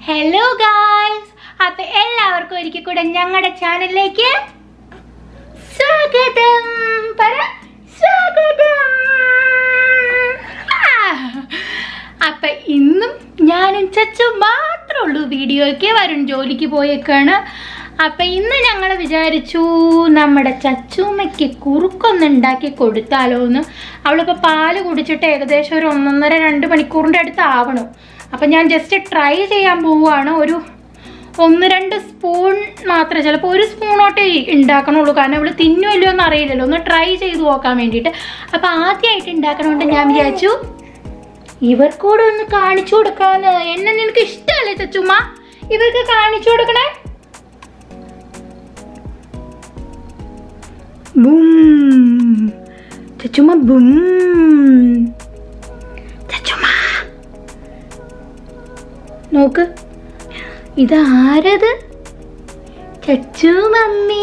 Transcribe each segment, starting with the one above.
Hello guys അപ്പൊ എല്ലാവർക്കും ഒരിക്കൽ കൂടെ ഞങ്ങളുടെ ചാനലിലേക്ക് സ്വാഗതം പറ സ്വാഗതം ആ. അപ്പൊ ഇന്നും ഞാനും ചച്ചു മാത്രമേ ഉള്ളൂ വീഡിയോയ്ക്ക് വരും ജോലിക്ക് പോയേക്കാണ് അപ്പൊ ഇന്ന് ഞങ്ങൾ വിചാരിച്ചു നമ്മുടെ ചച്ചുമ്മയ്ക്ക് കുറുക്കൊന്ന് ഉണ്ടാക്കി കൊടുത്താലോ എന്ന് അവളിപ്പോ പാല് കുടിച്ചിട്ട് ഏകദേശം ഒരു ഒന്നൊന്നര രണ്ട് മണിക്കൂറിന്റെ അടുത്ത് ആവണം അപ്പൊ ഞാൻ ജസ്റ്റ് ട്രൈ ചെയ്യാൻ പോവുകയാണ് ഒരു ഒന്ന് രണ്ട് സ്പൂൺ മാത്രമേ ചിലപ്പോൾ ഒരു സ്പൂണോട്ടേ ഉണ്ടാക്കണുള്ളൂ കാരണം ഇവിടെ തിന്നുമല്ലോ എന്ന് അറിയില്ലല്ലോ ഒന്ന് ട്രൈ ചെയ്ത് നോക്കാൻ വേണ്ടിയിട്ട് അപ്പം ആദ്യമായിട്ട് ഉണ്ടാക്കണോണ്ട് ഞാൻ വിചാരിച്ചു ഇവർക്കൂടെ ഒന്ന് കാണിച്ചു കൊടുക്കാന്ന് എന്നെ നിനക്ക് ഇഷ്ടമല്ലേ ചച്ചുമ്മ ഇവർക്ക് കാണിച്ചു കൊടുക്കണേ ബും ചച്ചുമ്മ ബും ചച്ചുമ്മ നോക്ക് ഇതാരത് ചച്ചു മമ്മി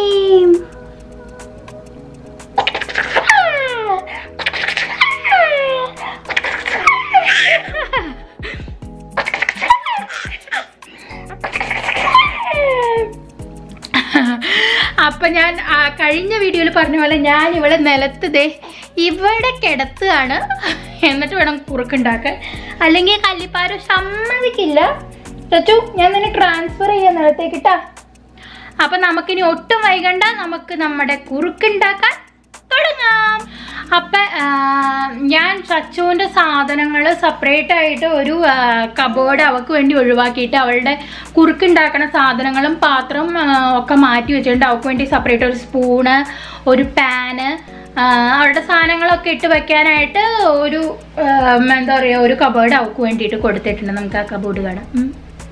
അപ്പൊ ഞാൻ ആ, കഴിഞ്ഞ വീഡിയോയിൽ പറഞ്ഞ പോലെ ഞാൻ ഇവിടെ നിലത്ത് ദേ ഇവിടെ കിടത്തുകയാണ് എന്നിട്ട് വേണം കുറുക്കുണ്ടാക്കാൻ അല്ലെങ്കിൽ കല്ലിപ്പാരും സമ്മതിക്കില്ല ചച്ചു ഞാൻ നിന്നെ ട്രാൻസ്ഫർ ചെയ്യാൻ നിലത്തേക്ക് ഇട്ടാ അപ്പൊ നമുക്കിനി ഒട്ടും വൈകണ്ട നമുക്ക് നമ്മുടെ കുറുക്കുണ്ടാക്കാൻ തുടങ്ങാം അപ്പൊ ആ, ഞാൻ ചച്ചുവിന്റെ സാധനങ്ങൾ സെപ്പറേറ്റ് ആയിട്ട് ഒരു കബോർഡ് അവൾക്ക് വേണ്ടി ഒഴിവാക്കിയിട്ട് അവളുടെ കുറുക്കുണ്ടാക്കുന്ന സാധനങ്ങളും പാത്രം ആ, ഒക്കെ മാറ്റി വെച്ചിട്ടുണ്ട് അവൾക്ക് വേണ്ടി സെപ്പറേറ്റ് ഒരു സ്പൂണ് ഒരു പാന് അവളുടെ സാധനങ്ങളൊക്കെ ഇട്ട് വെക്കാനായിട്ട് ഒരു ആ, എന്താ പറയുക ഒരു കബോർഡ് അവൾക്ക് വേണ്ടിയിട്ട് കൊടുത്തിട്ടുണ്ട് നമുക്ക് ആ കബോർഡ് കാണാം ഉം.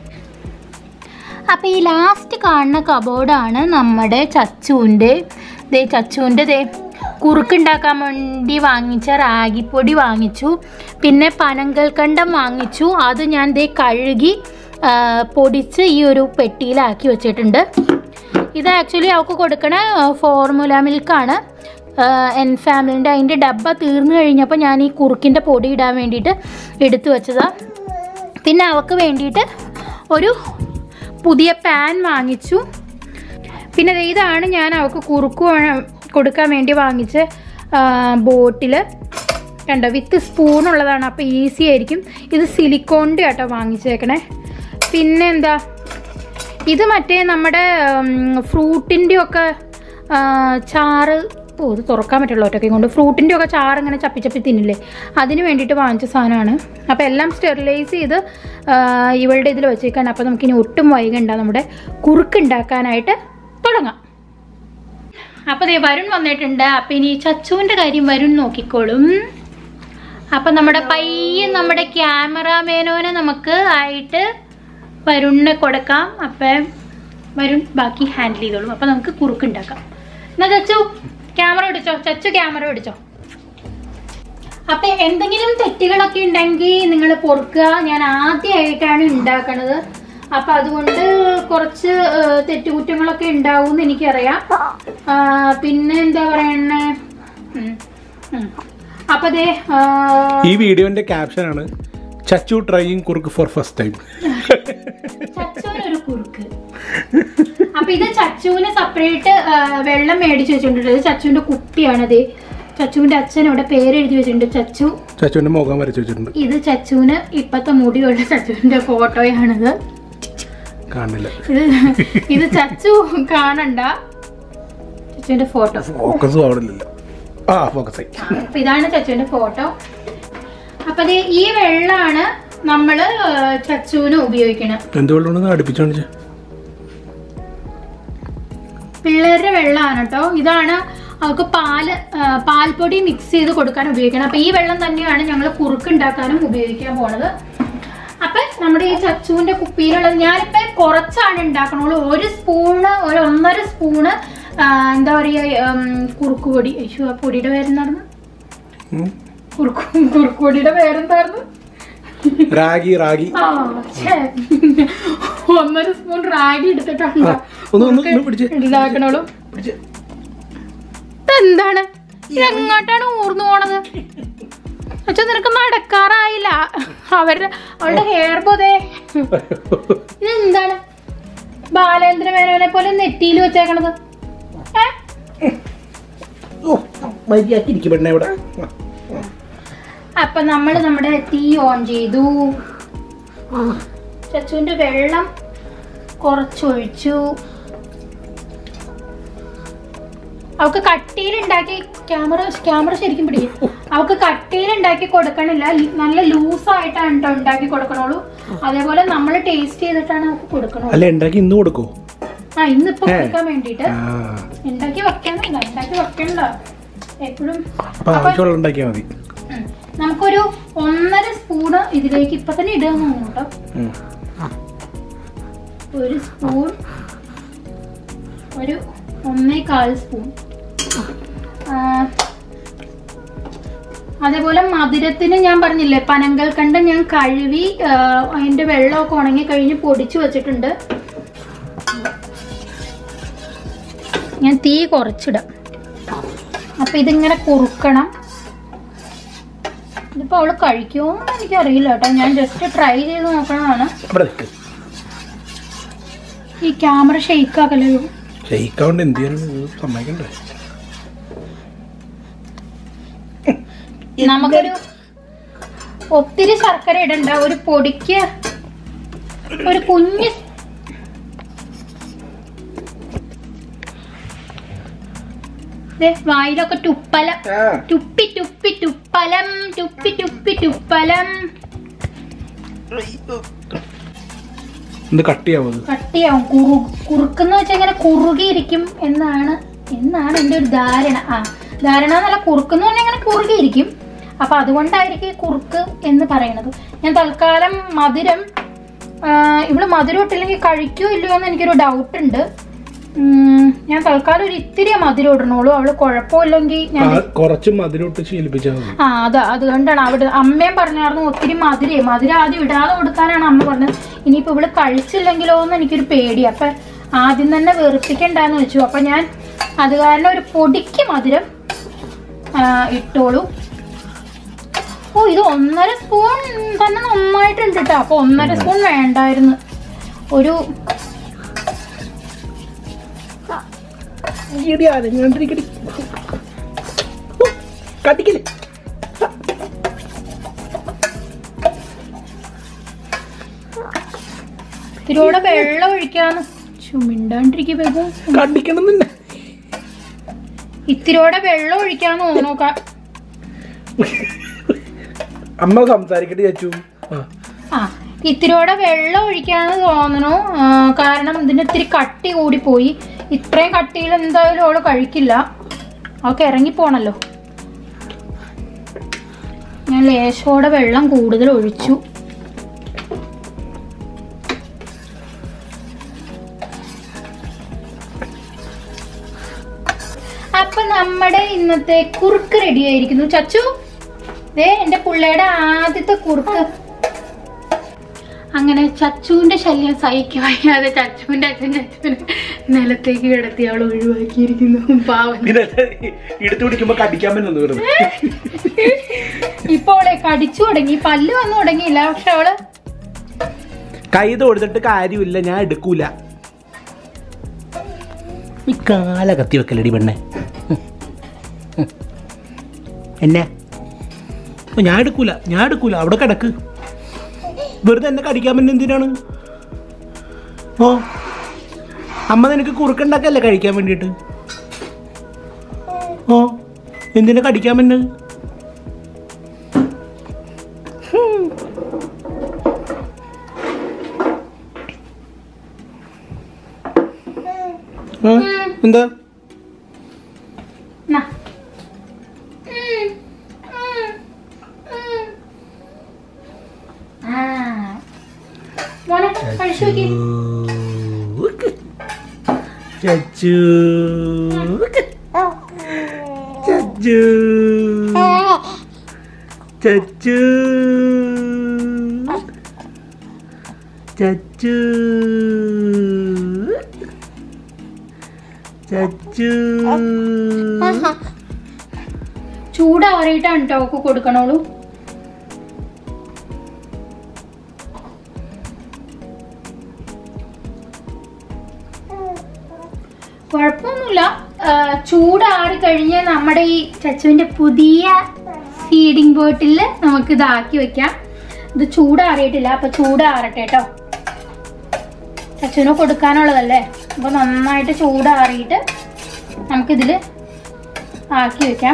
അപ്പോൾ ഈ ലാസ്റ്റ് കാണുന്ന കബോർഡാണ് നമ്മുടെ ചച്ചുവിൻ്റെ ദേ ചച്ചുവിൻ്റെ ദേ കുറുക്കുണ്ടാക്കാൻ വേണ്ടി വാങ്ങിച്ച റാഗിപ്പൊടി വാങ്ങിച്ചു പിന്നെ പനങ്കൽക്കണ്ടം വാങ്ങിച്ചു അത് ഞാൻ ദേ കഴുകി ആ, പൊടിച്ച് ഈ ഒരു പെട്ടിയിലാക്കി വെച്ചിട്ടുണ്ട് ഇത് ആക്ച്വലി അവൾക്ക് കൊടുക്കണ ഫോർമുല മിൽക്കാണ് എൻ ഫാമിലിൻ്റെ അതിൻ്റെ ഡബ്ബ തീർന്നു കഴിഞ്ഞപ്പോൾ ഞാൻ ഈ കുറുക്കിൻ്റെ പൊടി ഇടാൻ വേണ്ടിയിട്ട് എടുത്തു വെച്ചതാണ് പിന്നെ അവൾക്ക് വേണ്ടിയിട്ട് ഒരു പുതിയ പാൻ വാങ്ങിച്ചു പിന്നെ ദേ ഇതാണ് ഞാൻ അവൾക്ക് കുറുക്കു വാ- കൊടുക്കാൻ വേണ്ടി വാങ്ങിച്ച ബോട്ടിൽ കണ്ടോ വിത്ത് സ്പൂൺ ഉള്ളതാണ് അപ്പോൾ ഈസി ആയിരിക്കും ഇത് സിലിക്കോണിൻ്റെ ആട്ടോ വാങ്ങിച്ചേക്കണേ പിന്നെ എന്താ ഇത് മറ്റേ നമ്മുടെ ഫ്രൂട്ടിൻ്റെ ഒക്കെ ആ, ചാറ് ഓ ഇത് തുറക്കാൻ പറ്റുള്ള ഒറ്റയ്ക്ക് കൊണ്ട് ഫ്രൂട്ടിൻ്റെ ഒക്കെ ചാറ് ഇങ്ങനെ ചപ്പി ചപ്പി തിന്നില്ലേ അതിന് വേണ്ടിയിട്ട് വാങ്ങിച്ച സാധനമാണ് അപ്പോൾ എല്ലാം സ്റ്റെറിലൈസ് ചെയ്ത് ആ, ഇവളുടെ ഇതിൽ വെച്ചേക്കാണ് അപ്പോൾ നമുക്കിനി ഒട്ടും വൈകണ്ട നമ്മുടെ കുറുക്ക് ഉണ്ടാക്കാനായിട്ട് തുടങ്ങാം അപ്പോൾ ദേ വരുൺ വന്നിട്ടുണ്ട് അപ്പം ഇനി ചച്ചുവിൻ്റെ കാര്യം വരുൺ നോക്കിക്കോളും അപ്പം നമ്മുടെ പയ്യെ നമ്മുടെ ക്യാമറാമേനോനെ നമുക്ക് ആയിട്ട് വരുണിനെ കൊടുക്കാം അപ്പം വരുൺ ബാക്കി ഹാൻഡിൽ ചെയ്തോളും അപ്പം നമുക്ക് കുറുക്ക് ഉണ്ടാക്കാം എന്നാ ചച്ചു ക്യാമറ പിടിച്ചോ ചച്ചു ക്യാമറ പിടിച്ചോ അപ്പൊ എന്തെങ്കിലും തെറ്റുകളൊക്കെ ഉണ്ടെങ്കിൽ നിങ്ങൾ പൊറുക്കുക ഞാൻ ആദ്യമായിട്ടാണ് ഉണ്ടാക്കണത് അപ്പൊ അതുകൊണ്ട് കുറച്ച് ആ, തെറ്റുകുറ്റങ്ങളൊക്കെ ഉണ്ടാവും എന്ന് എനിക്കറിയാം ആ, പിന്നെ എന്താ പറയണേ ഉം, ഉം. അപ്പൊ ദേ ആ, ഈ വീഡിയോന്റെ ക്യാപ്ഷൻ ആണ് ചച്ചു ട്രൈയിങ് കുറുക്ക് ഫോർ ഫസ്റ്റ് ടൈം ചച്ചുവിനൊരു കുറുക്ക് അപ്പൊ ഇത് ചച്ചുവിന് സെപ്പറേറ്റ് വെള്ളം മേടിച്ച് വെച്ചിട്ടുണ്ട് ഇത് ചച്ചുവിന്റെ കുപ്പിയാണത് ചച്ചുവിന്റെ അച്ഛൻ ഇവിടെ പേര് എഴുതി വെച്ചിട്ടുണ്ട് ചച്ചു ചച്ചുവിന്റെ മുഖം വരച്ചു വെച്ചിട്ടുണ്ട് ഇത് ചച്ചുവിന് ഇപ്പത്തെ മുടിയുള്ള ചച്ചുവിന്റെ ഫോട്ടോയാണിത് കാണില്ല ഇത് ഇത് ചച്ചു കാണണ്ട ചച്ചുവിന്റെ ഫോട്ടോ ഫോക്കസ് ആവണില്ലല്ലോ ആ ഫോക്കസ് ആയി അപ്പൊ ഇതാണ് ചച്ചുവിന്റെ ഫോട്ടോ അപ്പൊ ദേ ഈ വെള്ളമാണ് നമ്മള് ചച്ചുവിന് ഉപയോഗിക്കണത് എന്ത് വെള്ളം അടുപ്പിച്ചു കാണിച്ചേ പിള്ളേരുടെ വെള്ളമാണ് കേട്ടോ ഇതാണ് അവർക്ക് പാല് ആ, പാൽപ്പൊടി മിക്സ് ചെയ്ത് കൊടുക്കാൻ ഉപയോഗിക്കണം അപ്പൊ ഈ വെള്ളം തന്നെയാണ് ഞങ്ങൾ കുറുക്ക് ഉണ്ടാക്കാനും ഉപയോഗിക്കാൻ പോണത് അപ്പൊ നമ്മുടെ ഈ ചച്ചുവിന്റെ കുപ്പിയിലുള്ളത് ഞാനിപ്പോ കുറച്ചാണ് ഉണ്ടാക്കണുള്ളൂ ഒരു സ്പൂണ് ഒരു ഒന്നര സ്പൂണ് ആ, എന്താ പറയാ ഉം, കുറുക്ക് പൊടി അയ്യോ ആ പൊടിയുടെ പേരെന്തായിരുന്നു ഉം. കുറുക്കു കുറുക്ക് പൊടിയുടെ പേരെന്തായിരുന്നു റാഗി റാഗി ആ ഛേ. ഒന്നര സ്പൂൺ റാഗി എടുത്തിട്ടുണ്ട് ആ, ഒന്ന് ഒന്ന് ഒന്ന് പിടിച്ച് ഉണ്ടാക്കണോളൂ പിടിച്ച്. എന്താണ് എങ്ങോട്ടാണ് ഊർന്നു പോണത് അച്ഛൻ നിനക്ക് നടക്കാറായില്ല അവരുടെ അവളുടെ ഹെയർ ബോധേ ഇതെന്താണ് ബാലേന്ദ്ര മേനോനെ പോലെ നെറ്റിയിൽ വെച്ചേക്കണത് ഏ? ഓ മര്യാദക്കിരിക്കും പെണ്ണെ ഇവിടെ അപ്പൊ നമ്മൾ നമ്മുടെ തീ ഓൺ ചെയ്തു ചച്ചുവിന്റെ വെള്ളം കുറച്ചൊഴിച്ചു അവക്ക് കട്ടിയിലുണ്ടാക്കി ക്യാമറ ക്യാമറ ശരിക്കും പിടിക്കും അവക്ക് കട്ടിയിലുണ്ടാക്കി കൊടുക്കണില്ല ലി- നല്ല ലൂസായിട്ടാണ് കേട്ടോ ഉണ്ടാക്കി കൊടുക്കണുള്ളൂ അതേപോലെ നമ്മൾ ടേസ്റ്റ് ചെയ്തിട്ടാണ് അവക്ക് കൊടുക്കണുള്ളൂ അല്ല ഉണ്ടാക്കി ഇന്ന് കൊടുക്കോ ആ ഇന്നിപ്പോ ഏ. കൊടുക്കാൻ വേണ്ടിട്ട് ആ ഉണ്ടാക്കി വെക്കണല്ല ഉണ്ടാക്കി വെക്കണ്ട എപ്പോഴും അപ്പൊ ആവശ്യമുള്ള ഉണ്ടാക്കിയാൽ മതി ഉം. നമുക്കൊരു ഒന്നര സ്പൂണ് ഇതിലേക്ക് ഇപ്പൊ തന്നെ ഇടുക കേട്ടോ ഉം. ഒരു സ്പൂൺ ഒരു ഒന്നേകാൽ സ്പൂൺ ആ, അതേപോലെ മധുരത്തിന് ഞാൻ പറഞ്ഞില്ലേ പനങ്കൽ കണ്ട ഞാൻ കഴുകി ആ, അതിന്റെ വെള്ളമൊക്കെ ഉണങ്ങി കഴിഞ്ഞ് പൊടിച്ചു വെച്ചിട്ടുണ്ട് ഞാൻ തീ കുറച്ചിടാം അപ്പൊ ഇതിങ്ങനെ കുറുക്കണം ഇതിപ്പോ അവള് കഴിക്കുമോന്ന് എനിക്കറിയില്ല കേട്ടോ ഞാൻ ജസ്റ്റ് ട്രൈ ചെയ്ത് നോക്കണതാണ് അവിടെ നിൽക്ക് ഈ ക്യാമറ ഷെയ്ക്ക് ആക്കല്ലോ ഷെയ്ക്കാണ്ട് എന്ത് ചെയ്യാനും സമ്മതിക്കണ്ടേ നമുക്കൊരു ഒത്തിരി ശർക്കര ഇടണ്ട ഒരു പൊടിക്ക് ഒരു കുഞ്ഞ് ദേ, വായിലൊക്കെ തുപ്പലം തുപ്പി തുപ്പി തുപ്പലം തുപ്പി തുപ്പി തുപ്പലം എന്ത് കട്ടിയാവും അത് കട്ടിയാവും കുറു കുറുക്കെന്ന് വെച്ചാൽ ഇങ്ങനെ കുറുകിയിരിക്കും എന്നാണ് എന്നാണ് എൻ്റെ ഒരു ധാരണ ആ ധാരണ എന്നല്ല കുറുക്കെന്ന് പറഞ്ഞാൽ ഇങ്ങനെ കുറുകിയിരിക്കും അപ്പൊ അതുകൊണ്ടായിരിക്കും ഈ കുറുക്ക് എന്ന് പറയണത് ഞാൻ തൽക്കാലം മധുരം ആ, ഇവള് മധുരം ഇട്ടില്ലെങ്കിൽ കഴിക്കോ ഇല്ലയോ എന്ന് എനിക്കൊരു ഡൗട്ട് ഉണ്ട് ഉം, ഞാൻ തൽക്കാലം ഒരു ഇത്തിരി മധുരം ഇടണോളൂ അവള് കുഴപ്പമില്ലെങ്കിൽ ഞാൻ ആ, കുറച്ച് മധുരമിട്ട് ശീലിപ്പിച്ചാൽ മതി ആ അതാ അതുകൊണ്ടാണ് അവിടെ അമ്മയും പറഞ്ഞായിരുന്നു ഒത്തിരി മധുരേ മധുരം ആദ്യം ഇടാതെ കൊടുക്കാനാണ് അമ്മ പറഞ്ഞത് ഇനിയിപ്പോ ഇവള് കഴിച്ചില്ലെങ്കിലോ എന്ന് എനിക്കൊരു പേടി അപ്പൊ ആദ്യം തന്നെ വെറുപ്പിക്കണ്ടെന്ന് വെച്ചു അപ്പൊ ഞാൻ അത് കാരണം ഒരു പൊടിക്ക് മധുരം ആ, ഇട്ടോളൂ ഓ ഇത് ഒന്നര സ്പൂൺ തന്നെ നന്നായിട്ടുണ്ട് കേട്ടോ അപ്പൊ ഒന്നര സ്പൂൺ വേണ്ടായിരുന്നു ഒരു ഇടി അരങ്ങാണ്ടിരിക്കടി കടിക്കല് ഇത്തിരിയോടെ വെള്ളം ഒഴിക്കാന്ന് ചുമിണ്ടാണ്ടിരിക്കും വേഗം കടിക്കണം തന്നെ ഇത്തിരിയോടെ വെള്ളം ഒഴിക്കാന്ന് തോന്നുന്നു ക- അമ്മ സംസാരിക്കട്ടെ ചച്ചു ആ ആ ഇത്തിരിയോടെ വെള്ളം ഒഴിക്കാന്ന് തോന്നുന്നു ആ, കാരണം ഇതിന് ഇത്തിരി കട്ടി കൂടിപ്പോയി ഇത്രയും കട്ടിയിൽ എന്തായാലും അവള് കഴിക്കില്ല അവൾക്ക് ഇറങ്ങിപ്പോണല്ലോ ഞാൻ ലേശോടെ വെള്ളം കൂടുതൽ ഒഴിച്ചു അപ്പൊ നമ്മുടെ ഇന്നത്തെ കുറുക്ക് റെഡി ആയിരിക്കുന്നു ചച്ചു ദേ എന്റെ പുള്ളയുടെ ആദ്യത്തെ കുറുക്ക് അങ്ങനെ ചച്ചുവിന്റെ ശല്യം സഹിക്കാൻ വയ്യാതെ ചച്ചുവിന്റെ അച്ഛൻ ചച്ചുവിനെ നിലത്തേക്ക് കിടത്തി അവൾ ഒഴിവാക്കിയിരിക്കുന്നു പാവം പിന്നെ എടുത്തു പിടിക്കുമ്പോ കടിക്കാൻ പറ്റുന്നു വെറുതെ ഇപ്പൊ അവളെ കടിച്ചു തുടങ്ങി പല്ല് വന്നു തുടങ്ങിയില്ല പക്ഷെ അവള് കൈ തൊടുത്തിട്ട് കാര്യമില്ല ഞാൻ എടുക്കൂല ഈ കാല കത്തി വെക്കലടി പെണ്ണെ എന്നെ ഓ, ഞാൻ എടുക്കൂല ഞാൻ എടുക്കൂല അവിടെ കിടക്ക് വെറുതെ എന്നെ കടിക്കാൻ പറ്റുന്ന എന്തിനാണ് ഓ അമ്മ നിനക്ക് കുറുക്കുണ്ടാക്കല്ലേ കഴിക്കാൻ വേണ്ടിയിട്ട് ഓ എന്തിനാ കടിക്കാൻ പറ്റുന്നത് ആ, എന്താ നാ. ഉം, ഉം, ഉം. ആ. മോനെ കഴിച്ചു നോക്കി ചച്ചു ചച്ചു ചച്ചു ചച്ചു ചച്ചു ചൂടാറിയിട്ടാണ് കേട്ടോ അവക്ക് കൊടുക്കണോളൂ കുഴപ്പമൊന്നുമില്ല ആ, ചൂടാറി കഴിഞ്ഞ് നമ്മുടെ ഈ ചച്ചുവിന്റെ പുതിയ ഫീഡിംഗ് ബോട്ടിൽ നമുക്ക് ഇതാക്കി വെക്കാം ഇത് ചൂടാറിയിട്ടില്ല അപ്പൊ ചൂടാറട്ടെ കേട്ടോ ചച്ചുവിന് കൊടുക്കാനുള്ളതല്ലേ അപ്പൊ നന്നായിട്ട് ചൂടാറിയിട്ട് നമുക്കിതിൽ ആക്കി വെക്കാം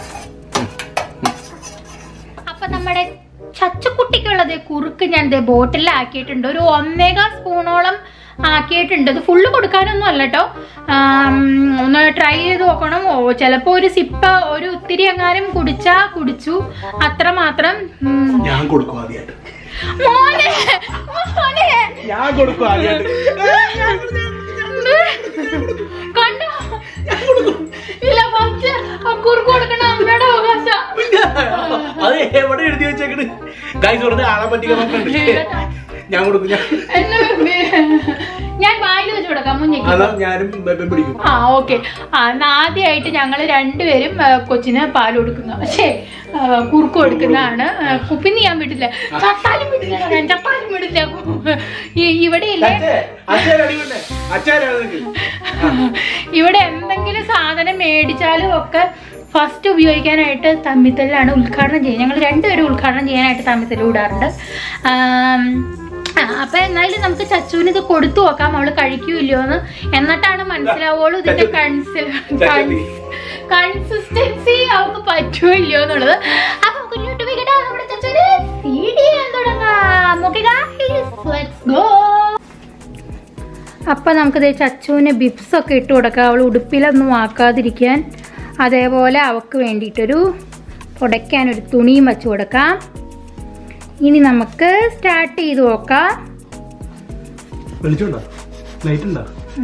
അപ്പൊ നമ്മുടെ ചച്ചുക്കുട്ടിക്കുള്ളത് കുറുക്ക് ഞാൻ ദേ ബോട്ടിലാക്കിയിട്ടുണ്ട് ഒരു ഒന്നേകാ സ്പൂണോളം ആക്കിയിട്ടുണ്ട് ഇത് ഫുള്ള് കൊടുക്കാനൊന്നും അല്ല കേട്ടോ ഒന്ന് ട്രൈ ചെയ്ത് നോക്കണം ഓ ചിലപ്പോൾ ഒരു സിപ്പ ഒരു ഒത്തിരി എങ്ങാനും കുടിച്ചാ കുടിച്ചു അത്ര മാത്രം ഉം. ഞാൻ കൊടുക്കും ആദ്യമായിട്ട് മോനെ മോനെ ഞാൻ കൊടുക്കും ആദ്യമായിട്ട് കണ്ടോ ഇല്ല ഫസ്റ്റ് കുറുക്ക് കൊടുക്കണ അമ്മയുടെ അവകാശം അത് എവിടെ എഴുതി വെച്ചേക്കണ് ഗൈസ് വെറുതെ ആളെ പറ്റിക്കാൻ നോക്കണ്ട് ഞാൻ കൊടുക്കും ഞാൻ എന്നെ ഞാൻ വായിൽ വെച്ച് കൊടുക്കാം മുന്നേക്ക് അതാ ഞാനും ബെബൻ പിടിക്കും ആ ഓക്കെ ആദ്യമായിട്ട് ഞങ്ങൾ രണ്ടുപേരും ആ, കൊച്ചിന് പാൽ കൊടുക്കുന്ന പക്ഷേ ആ, കുറുക്ക് കൊടുക്കുന്നതാണ് ആ, കുപ്പിന്ന് ഞാൻ വിടില്ല ചത്താലും വിടില്ല ഞാൻ ചത്താലും വിടില്ല ഈ- ഇവിടെ ഇല്ലേ ഇവിടെ എന്തെങ്കിലും സാധനം മേടിച്ചാലും ഒക്കെ ഫസ്റ്റ് ഉപയോഗിക്കാനായിട്ട് തമ്മിത്തല്ലാണ് ഉദ്ഘാടനം ചെയ്യുന്നത് ഞങ്ങൾ രണ്ടുപേരും ഉദ്ഘാടനം ചെയ്യാനായിട്ട് തമ്മിത്തല്ല് വിടാറുണ്ട് ആം, ആ, അപ്പൊ എന്നാലും നമുക്ക് ചച്ചുവിന് ഇത് കൊടുത്തു നോക്കാം അവള് കഴിക്കൂല്ലോ എന്ന് എന്നിട്ടാണ് മനസ്സിലാവുള്ളൂ ഇതിന്റെ കൺസിസ്റ്റൻസി അവൾക്ക് പറ്റുമോ ഇല്ലയോ എന്നുള്ളത് അപ്പൊ നമുക്ക് ഇങ്ങോട്ട് പോയിക്കട്ടെ നമ്മുടെ ചച്ചുവിന് ഫീഡ് ചെയ്യാൻ തുടങ്ങാം ഓക്കെ ലെറ്റ്സ് ഗോ അപ്പം നമുക്കിത് ചച്ചുവിന് ബിബ്സ് ഒക്കെ ഇട്ട് കൊടുക്കാം അവൾ ഉടുപ്പിലൊന്നും ആക്കാതിരിക്കാൻ അതേപോലെ അവൾക്ക് വേണ്ടിയിട്ടൊരു പുടയ്ക്കാൻ ഒരു തുണിയും വെച്ച് കൊടുക്കാം ഇനി നമുക്ക് സ്റ്റാർട്ട് ചെയ്ത് നോക്കാം വെളിച്ചുണ്ടോ ലൈറ്റ് ഉണ്ടോ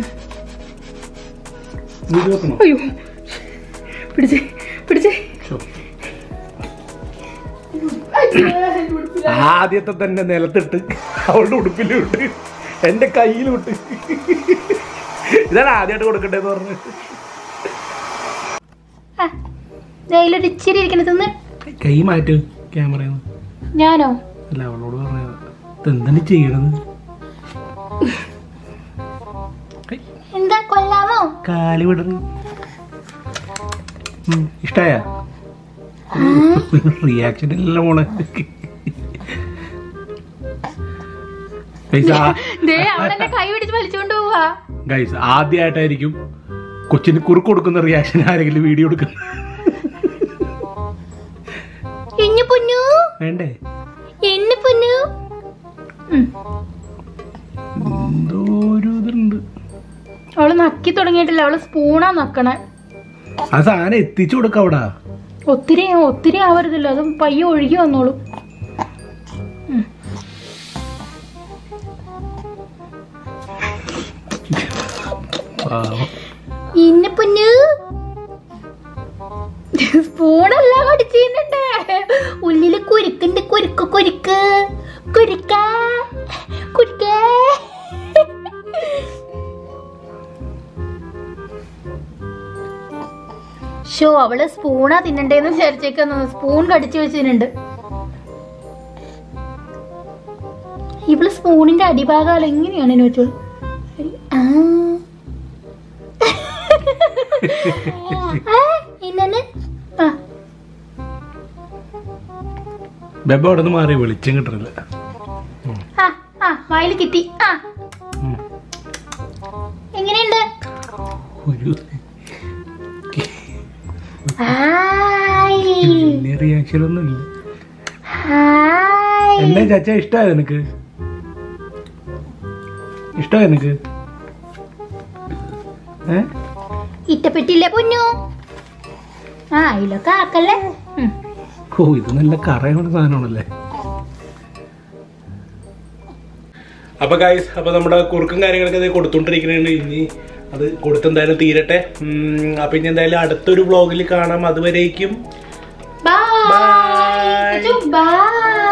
വീട് വെക്കണോ അയ്യോ പിടിച്ചേ പിടിച്ചേ ശോ. ആദ്യത്തെ തന്നെ നിലത്തിട്ട് അവളുടെ ഉടുപ്പിലുണ്ട് എന്റെ കയ്യിലുണ്ട് ഇതാണ് ആദ്യമായിട്ട് കൊടുക്കണ്ടേന്ന് പറഞ്ഞു ആ ദൈലൊരു ഇച്ചിരി ഇരിക്കണ തിന്ന് കൈ മാറ്റ് ക്യാമറ ഞാനോ അല്ല അവളോട് പറഞ്ഞത് ഇതെന്താണ് ചെയ്യണത് ഹൈ, എന്താ കൊല്ലാമോ കാല് വിടണ് ഉം, ഇഷ്ടായ റിയാക്ഷൻ ഇല്ല മോളെ ഗൈസ് ആ- ദേ അവളെന്നെ കൈ പിടിച്ച് വലിച്ചുകൊണ്ട് പോവാ ഗൈസ് ആദ്യമായിട്ടായിരിക്കും കൊച്ചിന് കുറുക്ക് കൊടുക്കുന്ന റിയാക്ഷൻ ആരെങ്കിലും വീഡിയോ എടുക്കുന്ന ഇഞ്ഞു പൊന്നു വേണ്ടേ എന്നു പൊന്നു ഉം. എന്തോ ഒരു ഇതുണ്ട് അവള് നക്കി തുടങ്ങിയിട്ടില്ല അവള് സ്പൂണാ നക്കണേ ആ സാധനം എത്തിച്ചു കൊടുക്ക അവിടെ ഒത്തിരി ഒത്തിരി ആവരുതല്ലോ അത് പയ്യെ ഒഴുകി വന്നോളൂ പാവം. ഇന്ന പൊന്നു സ്പൂണല്ല കടിച്ചിട്ടുണ്ട് ഉള്ളില് കുരുക്കുണ്ട് കുരുക്ക് കുരുക്ക് കുരുക്ക കുരുക്ക ഷോ അവള് സ്പൂണാ തിന്നണ്ടേന്ന് വിചാരിച്ചേക്കുന്നു സ്പൂൺ കടിച്ചു വെച്ചിട്ടുണ്ട് ഇവള് സ്പൂണിന്റെ അടിഭാഗം എങ്ങനെയാണ് ചോദിച്ചോളൂ ആ ആ, ഇന്നെ ആ ബെബ അവിടെ നിന്ന് മാറി വെളിച്ചം കിട്ടണില്ല ആ ആ വായിൽ കിട്ടി ആ ഉം. എങ്ങനെയുണ്ട് ഒരു ഹായ് വലിയ റിയാക്ഷൻ ഒന്നും ഇല്ല ഹായ് എന്നെ ചച്ച ഇഷ്ടമായോ നിനക്ക് ഇഷ്ടമായോ നിനക്ക് ഏ ഇഷ്ടപ്പെട്ടില്ലേ പൊന്നു ആ ഇതിലൊക്കെ ആക്കല്ലേ ഉം. ഓ ഇത് നല്ല കറയുള്ള സാധനമാണല്ലേ അപ്പൊ ഗായ്സ് അപ്പൊ നമ്മുടെ കുറുക്കും കാര്യങ്ങളൊക്കെ ഇത് കൊടുത്തോണ്ടിരിക്കുന്നുണ്ട് ഇനി അത് കൊടുത്തെന്തായാലും തീരട്ടെ ഉം, അപ്പൊ ഇനി എന്തായാലും അടുത്തൊരു വ്ളോഗിൽ കാണാം അതുവരേക്കും Bye. Bye. Bye.